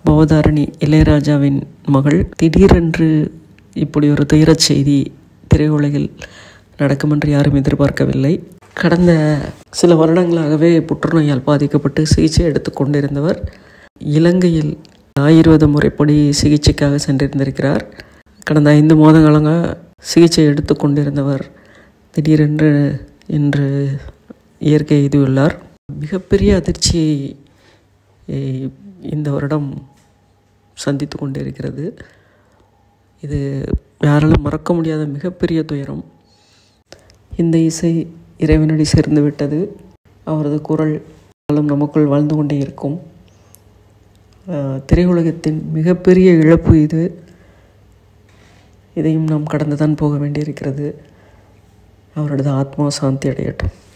பவதாரணி இளையராஜாவின் மகள் திடீரென்று இப்படி ஒரு துயரச் செய்தி திரையுலகில் நடக்கும் என்று யாரும் எதிர்பார்க்கவில்லை கடந்த சில வருடங்களாகவே புற்றுநோயால் பாதிக்கப்பட்டு சிகிச்சை எடுத்து கொண்டிருந்தவர் இலங்கையில் ஆயுர்வேத முறைப்படி சிகிச்சைக்காக சென்றிருந்திருக்கிறார் கடந்த ஐந்து மாதங்களாக சிகிச்சை எடுத்து கொண்டிருந்தவர் திடீரென்று இன்று இயற்கை எய்தியுள்ளார் மிகப்பெரிய அதிர்ச்சியை eh, இந்த வருடம் சந்தித்து கொண்டிருக்கிறது இது யாராலும் மறக்க முடியாத மிகப்பெரிய துயரம் இந்த இசை இறைவனடி சேர்ந்து விட்டது அவரது குரல் காலம் நமக்குள் வாழ்ந்து கொண்டே இருக்கும் அஹ், திரையுலகத்தின் மிகப்பெரிய இழப்பு இது இதையும் நாம் கடந்து தான் போக வேண்டியிருக்கிறது அவரது ஆத்மா சாந்தி அடையட்டும்